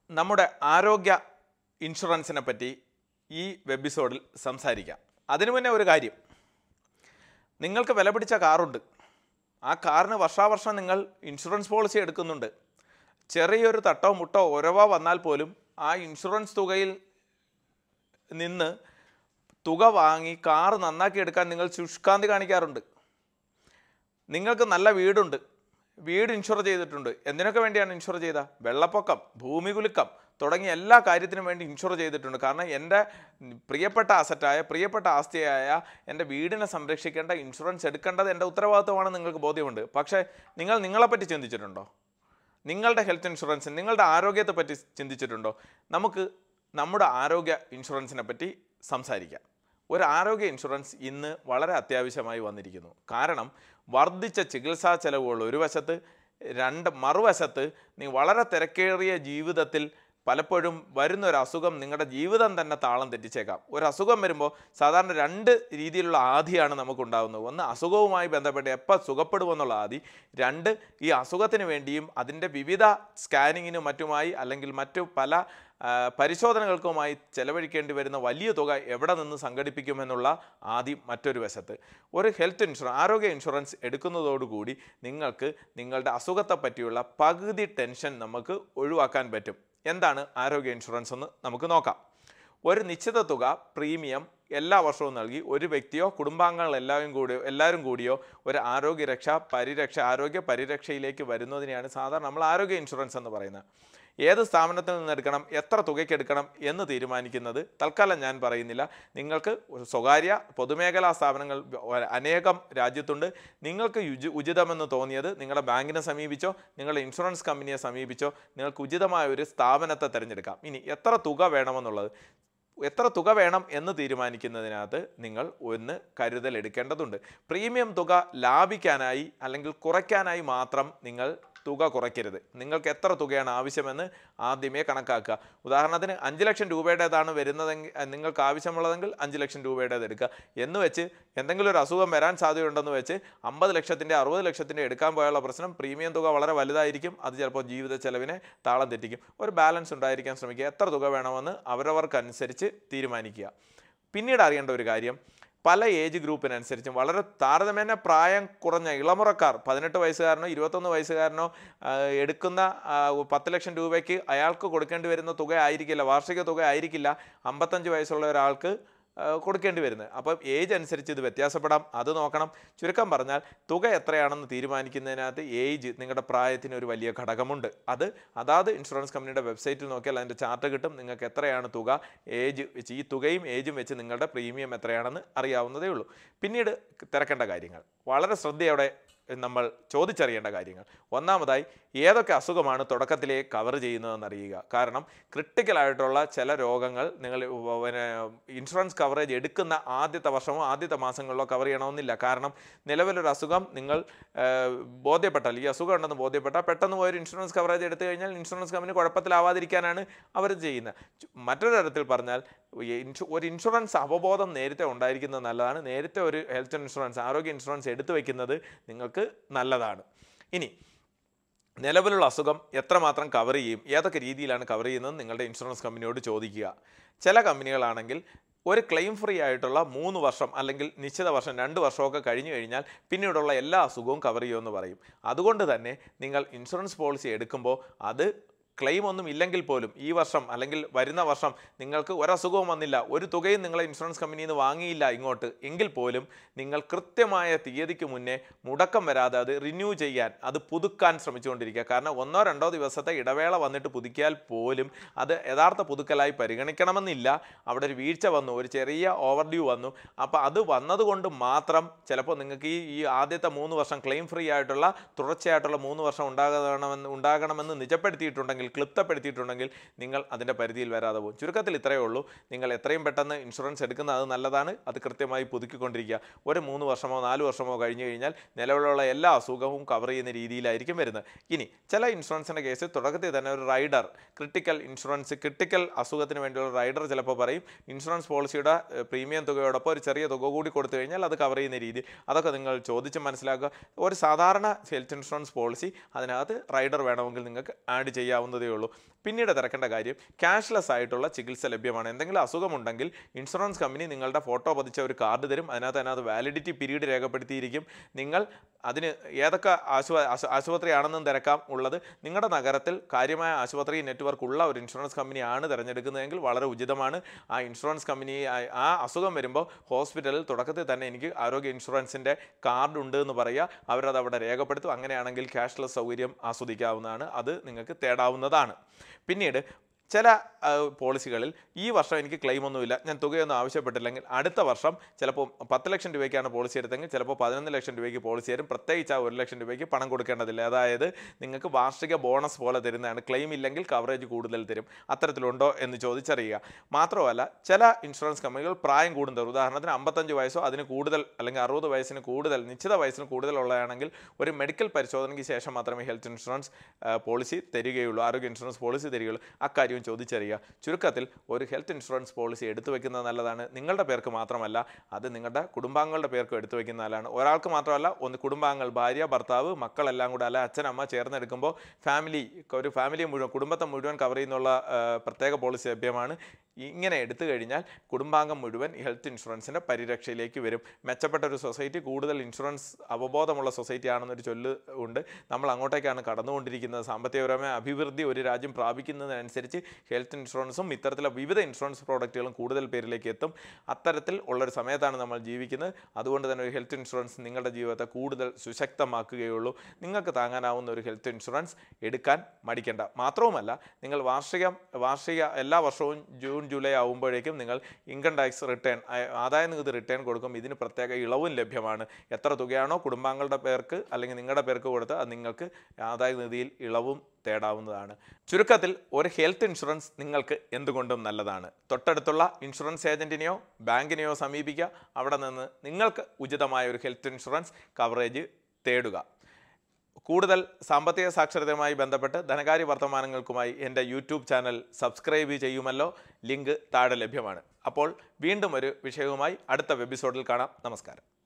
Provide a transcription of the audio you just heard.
നമ്മുടെ ആരോഗ്യ ഇൻഷുറൻസിനെ പറ്റി ഈ വെബിസോഡിൽ സംസാരിക്കാം അതിനു മുന്നേ ഒരു കാര്യം നിങ്ങൾക്ക് വില പിടിച്ച കാറുണ്ട് ആ കാറിന് വർഷാവർഷം നിങ്ങൾ ഇൻഷുറൻസ് പോളിസി എടുക്കുന്നുണ്ട് ചെറിയൊരു തട്ടോ മുട്ടോ ഉരവോ വന്നാൽ പോലും ആ ഇൻഷുറൻസ് തുകയിൽ നിന്ന് തുക വാങ്ങി കാറ് നന്നാക്കി എടുക്കാൻ നിങ്ങൾ ശുഷ്കാന്തി കാണിക്കാറുണ്ട് നിങ്ങൾക്ക് നല്ല വീടുണ്ട് വീട് ഇൻഷുർ ചെയ്തിട്ടുണ്ട് എന്തിനൊക്കെ വേണ്ടിയാണ് ഇൻഷുർ ചെയ്ത വെള്ളപ്പൊക്കം ഭൂമികുലുക്കം തുടങ്ങിയ എല്ലാ കാര്യത്തിനും വേണ്ടി ഇൻഷുർ ചെയ്തിട്ടുണ്ട് കാരണം എൻ്റെ പ്രിയപ്പെട്ട അസറ്റായ പ്രിയപ്പെട്ട ആസ്തിയായ എൻ്റെ വീടിനെ സംരക്ഷിക്കേണ്ട ഇൻഷുറൻസ് എടുക്കേണ്ടത് എൻ്റെ ഉത്തരവാദിത്വമാണ് നിങ്ങൾക്ക് ബോധ്യമുണ്ട് പക്ഷേ നിങ്ങൾ നിങ്ങളെപ്പറ്റി ചിന്തിച്ചിട്ടുണ്ടോ നിങ്ങളുടെ ഹെൽത്ത് ഇൻഷുറൻസ് നിങ്ങളുടെ ആരോഗ്യത്തെ പറ്റി ചിന്തിച്ചിട്ടുണ്ടോ നമുക്ക് നമ്മുടെ ആരോഗ്യ ഇൻഷുറൻസിനെ പറ്റി സംസാരിക്കാം ഒരു ആരോഗ്യ ഇൻഷുറൻസ് ഇന്ന് വളരെ അത്യാവശ്യമായി വന്നിരിക്കുന്നു കാരണം വർദ്ധിച്ച ചികിത്സാ ചെലവുകൾ ഒരു വശത്ത് രണ്ട് മറുവശത്ത് നീ വളരെ തിരക്കേറിയ ജീവിതത്തിൽ പലപ്പോഴും വരുന്ന ഒരു അസുഖം നിങ്ങളുടെ ജീവിതം തന്നെ താളം തെറ്റിച്ചേക്കാം ഒരു അസുഖം വരുമ്പോൾ സാധാരണ രണ്ട് രീതിയിലുള്ള ആധിയാണ് നമുക്കുണ്ടാകുന്നത് ഒന്ന് അസുഖവുമായി ബന്ധപ്പെട്ട് എപ്പോൾ സുഖപ്പെടുമെന്നുള്ള ആദി രണ്ട് ഈ അസുഖത്തിന് വേണ്ടിയും അതിൻ്റെ വിവിധ സ്കാനിങ്ങിനും മറ്റുമായി അല്ലെങ്കിൽ മറ്റു പല ആ, പരിശോധനകൾക്കുമായി ചെലവഴിക്കേണ്ടി വരുന്ന വലിയ തുക എവിടെ നിന്ന് സംഘടിപ്പിക്കുമെന്നുള്ള ആദ്യം മറ്റൊരു വശത്ത് ഒരു ഹെൽത്ത് ഇൻഷുറൻസ് ആരോഗ്യ ഇൻഷുറൻസ് എടുക്കുന്നതോടുകൂടി നിങ്ങൾക്ക് നിങ്ങളുടെ അസുഖത്തെ പറ്റിയുള്ള പകുതി ടെൻഷൻ നമുക്ക് ഒഴിവാക്കാൻ പറ്റും എന്താണ് ആരോഗ്യ ഇൻഷുറൻസ് എന്ന് നമുക്ക് നോക്കാം ഒരു നിശ്ചിത തുക പ്രീമിയം എല്ലാ വർഷവും നൽകി ഒരു വ്യക്തിയോ കുടുംബാംഗങ്ങൾ എല്ലാവരും കൂടിയോ എല്ലാവരും കൂടിയോ ഒരു ആരോഗ്യരക്ഷ പരിരക്ഷ ആരോഗ്യ പരിരക്ഷയിലേക്ക് വരുന്നതിനെയാണ് സാധാരണ നമ്മൾ ആരോഗ്യ ഇൻഷുറൻസ് എന്ന് പറയുന്നത് ഏത് സ്ഥാപനത്തിൽ നിന്ന് എടുക്കണം എത്ര തുകയ്ക്ക് എടുക്കണം എന്ന് തീരുമാനിക്കുന്നത് തൽക്കാലം ഞാൻ പറയുന്നില്ല നിങ്ങൾക്ക് ഒരു സ്വകാര്യ പൊതുമേഖലാ സ്ഥാപനങ്ങൾ വ- അനേകം രാജ്യത്തുണ്ട് നിങ്ങൾക്ക് യുജി ഉചിതമെന്ന് തോന്നിയത് നിങ്ങളുടെ ബാങ്കിനെ സമീപിച്ചോ നിങ്ങളുടെ ഇൻഷുറൻസ് കമ്പനിയെ സമീപിച്ചോ നിങ്ങൾക്ക് ഉചിതമായ ഒരു സ്ഥാപനത്തെ തിരഞ്ഞെടുക്കാം ഇനി എത്ര തുക വേണമെന്നുള്ളത് എത്ര തുക വേണം എന്ന് തീരുമാനിക്കുന്നതിനകത്ത് നിങ്ങൾ ഒന്ന് കരുതൽ എടുക്കേണ്ടതുണ്ട് പ്രീമിയം തുക ലാഭിക്കാനായി അല്ലെങ്കിൽ കുറയ്ക്കാനായി മാത്രം നിങ്ങൾ തുക കുറയ്ക്കരുത് നിങ്ങൾക്ക് എത്ര തുകയാണ് ആവശ്യമെന്ന് ആദ്യമേ കണക്കാക്കുക ഉദാഹരണത്തിന് അഞ്ച് ലക്ഷം രൂപയുടേതാണ് വരുന്നതെങ്കിൽ അഹ് നിങ്ങൾക്ക് ആവശ്യമുള്ളതെങ്കിൽ അഞ്ച് ലക്ഷം രൂപയുടേത് എടുക്കുക എന്ന് വെച്ച് എന്തെങ്കിലും ഒരു അസുഖം വരാൻ സാധ്യതയുണ്ടെന്ന് വെച്ച് അമ്പത് ലക്ഷത്തിൻ്റെ അറുപത് ലക്ഷത്തിൻ്റെ എടുക്കാൻ പോയുള്ള പ്രശ്നം പ്രീമിയം തുക വളരെ വലുതായിരിക്കും അത് ചിലപ്പോൾ ജീവിത ചെലവിനെ താളം തെറ്റിക്കും ഒരു ബാലൻസ് ഉണ്ടായിരിക്കാൻ ശ്രമിക്കുക എത്ര തുക വേണമെന്ന് അവരവർക്കനുസരിച്ച് തീരുമാനിക്കുക പിന്നീട് അറിയേണ്ട ഒരു കാര്യം പല ഏജ് ഗ്രൂപ്പിനനുസരിച്ചും വളരെ താരതമ്യേന പ്രായം കുറഞ്ഞ ഇളമുറക്കാർ പതിനെട്ട് വയസ്സുകാരനോ ഇരുപത്തൊന്ന് വയസ്സുകാരനോ ആ, എടുക്കുന്ന ആ, പത്ത് ലക്ഷം രൂപയ്ക്ക് അയാൾക്ക് കൊടുക്കേണ്ടി വരുന്ന തുക ആയിരിക്കില്ല വാർഷിക തുക ആയിരിക്കില്ല അമ്പത്തഞ്ച് വയസ്സുള്ള ഒരാൾക്ക് ആ, കൊടുക്കേണ്ടി വരുന്നത് അപ്പം ഏജ് അനുസരിച്ച് ഇത് വ്യത്യാസപ്പെടാം അത് നോക്കണം ചുരുക്കം പറഞ്ഞാൽ തുക എത്രയാണെന്ന് തീരുമാനിക്കുന്നതിനകത്ത് ഏജ് നിങ്ങളുടെ പ്രായത്തിന് ഒരു വലിയ ഘടകമുണ്ട് അത് അതാത് ഇൻഷുറൻസ് കമ്പനിയുടെ വെബ്സൈറ്റിൽ നോക്കിയാൽ അതിൻ്റെ ചാർട്ട് കിട്ടും നിങ്ങൾക്ക് എത്രയാണ് തുക ഏജ് വെച്ച് ഈ തുകയും ഏജും വെച്ച് നിങ്ങളുടെ പ്രീമിയം എത്രയാണെന്ന് അറിയാവുന്നതേ ഉള്ളൂ പിന്നീട് തിരക്കേണ്ട കാര്യങ്ങൾ വളരെ ശ്രദ്ധയോടെ നമ്മൾ ചോദിച്ചറിയേണ്ട കാര്യങ്ങൾ ഒന്നാമതായി ഏതൊക്കെ അസുഖമാണ് തുടക്കത്തിലേ കവർ ചെയ്യുന്നതെന്ന് അറിയുക കാരണം ക്രിട്ടിക്കലായിട്ടുള്ള ചില രോഗങ്ങൾ നിങ്ങൾ പിന്നെ ഇൻഷുറൻസ് കവറേജ് എടുക്കുന്ന ആദ്യത്തെ വർഷമോ ആദ്യത്തെ മാസങ്ങളിലോ കവർ ചെയ്യണമെന്നില്ല കാരണം നിലവിലൊരു അസുഖം നിങ്ങൾ ആ, ബോധ്യപ്പെട്ടാൽ ഈ അസുഖം ഉണ്ടെന്ന് ബോധ്യപ്പെട്ടാൽ പെട്ടെന്ന് പോയൊരു ഇൻഷുറൻസ് കവറേജ് എടുത്തു കഴിഞ്ഞാൽ ഇൻഷുറൻസ് കമ്പനി കുഴപ്പത്തിലാവാതിരിക്കാനാണ് അവർ ചെയ്യുന്നത് ചു- മറ്റൊരു തരത്തിൽ പറഞ്ഞാൽ ഈ ഇൻഷു- ഒരു ഇൻഷുറൻസ് അവബോധം നേരത്തെ ഉണ്ടായിരിക്കുന്നത് നല്ലതാണ് നേരത്തെ ഒരു ഹെൽത്ത് ഇൻഷുറൻസ് ആരോഗ്യ ഇൻഷുറൻസ് എടുത്തു വയ്ക്കുന്നത് നിങ്ങൾക്ക് നല്ലതാണ് ഇനി നിലവിലുള്ള അസുഖം എത്രമാത്രം കവർ ചെയ്യും ഏതൊക്കെ രീതിയിലാണ് കവർ ചെയ്യുന്നത് നിങ്ങളുടെ ഇൻഷുറൻസ് കമ്പനിയോട് ചോദിക്കുക ചില കമ്പനികളാണെങ്കിൽ ഒരു ക്ലെയിം ഫ്രീ ആയിട്ടുള്ള മൂന്ന് വർഷം അല്ലെങ്കിൽ നിശ്ചിത വർഷം രണ്ട് വർഷമൊക്കെ കഴിഞ്ഞു കഴിഞ്ഞാൽ പിന്നീടുള്ള എല്ലാ അസുഖവും കവർ ചെയ്യുമെന്ന് പറയും അതുകൊണ്ട് തന്നെ നിങ്ങൾ ഇൻഷുറൻസ് പോളിസി എടുക്കുമ്പോൾ അത് ക്ലെയിം ഒന്നും ഇല്ലെങ്കിൽ പോലും ഈ വർഷം അല്ലെങ്കിൽ വരുന്ന വർഷം നിങ്ങൾക്ക് ഒരസുഖവും വന്നില്ല ഒരു തുകയും നിങ്ങളെ ഇൻഷുറൻസ് കമ്പനിയിൽ നിന്ന് വാങ്ങിയില്ല ഇങ്ങോട്ട് എങ്കിൽ പോലും നിങ്ങൾ കൃത്യമായ തീയതിക്ക് മുന്നേ മുടക്കം വരാതെ അത് റിന്യൂ ചെയ്യാൻ അത് പുതുക്കാൻ ശ്രമിച്ചുകൊണ്ടിരിക്കുക കാരണം ഒന്നോ രണ്ടോ ദിവസത്തെ ഇടവേള വന്നിട്ട് പുതുക്കിയാൽ പോലും അത് യഥാർത്ഥ പുതുക്കലായി പരിഗണിക്കണമെന്നില്ല അവിടെ ഒരു വീഴ്ച വന്നു ഒരു ചെറിയ ഓവർ ഡ്യൂ വന്നു അപ്പോൾ അത് വന്നതുകൊണ്ട് മാത്രം ചിലപ്പോൾ നിങ്ങൾക്ക് ഈ ഈ ആദ്യത്തെ മൂന്ന് വർഷം ക്ലെയിം ഫ്രീ ആയിട്ടുള്ള തുടർച്ചയായിട്ടുള്ള മൂന്ന് വർഷം ഉണ്ടാകണമെന്ന് ഉണ്ടാകണമെന്ന് നിജപ്പെടുത്തിയിട്ടുണ്ടെങ്കിൽ ക്ലിപ്തപ്പെടുത്തിയിട്ടുണ്ടെങ്കിൽ നിങ്ങൾ അതിൻ്റെ പരിധിയിൽ വരാതെ പോകും ചുരുക്കത്തിൽ ഇത്രയേ ഉള്ളൂ നിങ്ങൾ എത്രയും പെട്ടെന്ന് ഇൻഷുറൻസ് എടുക്കുന്നത് അത് നല്ലതാണ് അത് കൃത്യമായി പുതുക്കിക്കൊണ്ടിരിക്കുക ഒരു മൂന്ന് വർഷമോ നാല് വർഷമോ കഴിഞ്ഞു കഴിഞ്ഞാൽ നിലവിലുള്ള എല്ലാ അസുഖവും കവർ ചെയ്യുന്ന രീതിയിലായിരിക്കും വരുന്നത് ഇനി ചില ഇൻഷുറൻസിൻ്റെ കേസ് തുടക്കത്തിൽ തന്നെ ഒരു റൈഡർ ക്രിട്ടിക്കൽ ഇൻഷുറൻസ് ക്രിട്ടിക്കൽ അസുഖത്തിന് വേണ്ടിയുള്ള റൈഡർ ചിലപ്പോൾ പറയും ഇൻഷുറൻസ് പോളിസിയുടെ ഏഹ്, പ്രീമിയം തുകയോടൊപ്പം ഒരു ചെറിയ തുക കൂടി കൊടുത്തു കഴിഞ്ഞാൽ അത് കവർ ചെയ്യുന്ന രീതി അതൊക്കെ നിങ്ങൾ ചോദിച്ച് മനസ്സിലാക്കുക ഒരു സാധാരണ ഹെൽത്ത് ഇൻഷുറൻസ് പോളിസി അതിനകത്ത് റൈഡർ വേണമെങ്കിൽ നിങ്ങൾക്ക് ആഡ് ചെയ്യാവുന്നതേ തരാവുന്നതേ ഉള്ളൂ പിന്നീട് തിരക്കേണ്ട കാര്യം ക്യാഷ്ലെസ് ആയിട്ടുള്ള ചികിത്സ ലഭ്യമാണ് എന്തെങ്കിലും അസുഖമുണ്ടെങ്കിൽ ഇൻഷുറൻസ് കമ്പനി നിങ്ങളുടെ ഫോട്ടോ പതിച്ച ഒരു കാർഡ് തരും അതിനകത്ത് അതിനകത്ത് വാലിഡിറ്റി പീരീഡ് രേഖപ്പെടുത്തിയിരിക്കും നിങ്ങൾ അതിന് ഏതൊക്കെ ആശുപ ആശു- ആശുപത്രിയാണെന്നും തിരക്കാം ഉള്ളത് നിങ്ങളുടെ നഗരത്തിൽ കാര്യമായ ആശുപത്രി നെറ്റ്വർക്ക് ഉള്ള ഒരു ഇൻഷുറൻസ് കമ്പനിയാണ് തിരഞ്ഞെടുക്കുന്നതെങ്കിൽ വളരെ ഉചിതമാണ് ആ ഇൻഷുറൻസ് കമ്പനി ആ- ആ അസുഖം വരുമ്പോൾ ഹോസ്പിറ്റലിൽ തുടക്കത്തിൽ തന്നെ എനിക്ക് ആരോഗ്യ ഇൻഷുറൻസിൻ്റെ കാർഡ് ഉണ്ട് എന്ന് പറയുക അവരത് അവിടെ രേഖപ്പെടുത്തും അങ്ങനെയാണെങ്കിൽ ക്യാഷ്ലെസ് സൗകര്യം ആസ്വദിക്കാവുന്നതാണ് അത് നിങ്ങൾക്ക് തേടാവുന്നതാണ് പിന്നീട് ചില ആ, പോളിസികളിൽ ഈ വർഷം എനിക്ക് ക്ലെയിം ഒന്നുമില്ല ഞാൻ തുകയൊന്നും ആവശ്യപ്പെട്ടില്ലെങ്കിൽ അടുത്ത വർഷം ചിലപ്പോൾ പത്ത് ലക്ഷം രൂപയ്ക്കാണ് പോളിസി എടുത്തെങ്കിൽ ചിലപ്പോൾ പതിനൊന്ന് ലക്ഷം രൂപയ്ക്ക് പോളിസി തരും പ്രത്യേകിച്ച് ആ ഒരു ലക്ഷം രൂപയ്ക്ക് പണം കൊടുക്കേണ്ടതില്ല അതായത് നിങ്ങൾക്ക് വാർഷിക ബോണസ് പോലെ തരുന്നതാണ് ക്ലെയിം ഇല്ലെങ്കിൽ കവറേജ് കൂടുതൽ തരും അത്തരത്തിലുണ്ടോ എന്ന് ചോദിച്ചറിയുക മാത്രമല്ല ചില ഇൻഷുറൻസ് കമ്പനികൾ പ്രായം കൂടുന്നവർ ഉദാഹരണത്തിന് അമ്പത്തഞ്ച് വയസ്സോ അതിന് കൂടുതൽ അല്ലെങ്കിൽ അറുപത് വയസ്സിന് കൂടുതൽ നിശ്ചിത വയസ്സിന് കൂടുതലുള്ളതാണെങ്കിൽ ഒരു മെഡിക്കൽ പരിശോധനയ്ക്ക് ശേഷം മാത്രമേ ഹെൽത്ത് ഇൻഷുറൻസ് ആ, പോളിസി തരികയുള്ളൂ ആരോഗ്യ ഇൻഷുറൻസ് പോളിസി തരികയുള്ളൂ അക്കാര്യവും ചോദിച്ചറിയുക ചുരുക്കത്തിൽ ഒരു ഹെൽത്ത് ഇൻഷുറൻസ് പോളിസി എടുത്തു വെക്കുന്നത് നല്ലതാണ് നിങ്ങളുടെ പേർക്ക് മാത്രമല്ല അത് നിങ്ങളുടെ കുടുംബാംഗങ്ങളുടെ പേർക്കും എടുത്തു വെക്കുന്ന നല്ലതാണ് ഒരാൾക്ക് മാത്രമല്ല ഒന്ന് കുടുംബാംഗങ്ങൾ ഭാര്യ ഭർത്താവ് മക്കളെല്ലാം കൂടെ അല്ല അച്ഛൻ അമ്മ ചേർന്നെടുക്കുമ്പോൾ ഫാമിലി ഒരു ഫാമിലി മുഴുവൻ കുടുംബത്തെ മുഴുവൻ കവർ ചെയ്യുന്നുള്ള ആ, പ്രത്യേക പോളിസി ലഭ്യമാണ് ഇങ്ങനെ എടുത്തു കഴിഞ്ഞാൽ കുടുംബാംഗം മുഴുവൻ ഹെൽത്ത് ഇൻഷുറൻസിൻ്റെ പരിരക്ഷയിലേക്ക് വരും മെച്ചപ്പെട്ട ഒരു സൊസൈറ്റി കൂടുതൽ ഇൻഷുറൻസ് അവബോധമുള്ള സൊസൈറ്റി ആണെന്നൊരു ചൊല്ല് ഉണ്ട് നമ്മൾ അങ്ങോട്ടേക്കാണ് കടന്നുകൊണ്ടിരിക്കുന്നത് സാമ്പത്തികപരമായ അഭിവൃദ്ധി ഒരു രാജ്യം പ്രാപിക്കുന്നതിനനുസരിച്ച് ഹെൽത്ത് ഇൻഷുറൻസും ഇത്തരത്തിലുള്ള വിവിധ ഇൻഷുറൻസ് പ്രോഡക്റ്റുകളും കൂടുതൽ പേരിലേക്ക് എത്തും അത്തരത്തിൽ ഉള്ളൊരു സമയത്താണ് നമ്മൾ ജീവിക്കുന്നത് അതുകൊണ്ട് തന്നെ ഒരു ഹെൽത്ത് ഇൻഷുറൻസ് നിങ്ങളുടെ ജീവിതത്തെ കൂടുതൽ സുശക്തമാക്കുകയുള്ളൂ നിങ്ങൾക്ക് താങ്ങാനാവുന്ന ഒരു ഹെൽത്ത് ഇൻഷുറൻസ് എടുക്കാൻ മടിക്കേണ്ട മാത്രവുമല്ല നിങ്ങൾ വാർഷിക വാർഷിക എല്ലാ വർഷവും ജൂൺ ജൂലൈ ആകുമ്പോഴേക്കും നിങ്ങൾ ഇൻകം ടാക്സ് റിട്ടേൺ ആദായ നികുതി റിട്ടേൺ കൊടുക്കും ഇതിന് പ്രത്യേക ഇളവും ലഭ്യമാണ് എത്ര തുകയാണോ കുടുംബാംഗങ്ങളുടെ പേർക്ക് അല്ലെങ്കിൽ നിങ്ങളുടെ പേർക്ക് കൊടുത്ത് അത് നിങ്ങൾക്ക് ആദായ നികുതിയിൽ ഇളവും തേടാവുന്നതാണ് ചുരുക്കത്തിൽ ഒരു ഹെൽത്ത് ഇൻഷുറൻസ് നിങ്ങൾക്ക് എന്തുകൊണ്ടും നല്ലതാണ് തൊട്ടടുത്തുള്ള ഇൻഷുറൻസ് ഏജൻറ്റിനെയോ ബാങ്കിനെയോ സമീപിക്കുക അവിടെ നിന്ന് നിങ്ങൾക്ക് ഉചിതമായ ഒരു ഹെൽത്ത് ഇൻഷുറൻസ് കവറേജ് തേടുക കൂടുതൽ സാമ്പത്തിക സാക്ഷരതയുമായി ബന്ധപ്പെട്ട് ധനകാര്യ വർത്തമാനങ്ങൾക്കുമായി എൻ്റെ യൂട്യൂബ് ചാനൽ സബ്സ്ക്രൈബ് ചെയ്യുമല്ലോ ലിങ്ക് താഴെ ലഭ്യമാണ് അപ്പോൾ വീണ്ടും ഒരു വിഷയവുമായി അടുത്ത വെബിസോഡിൽ കാണാം നമസ്കാരം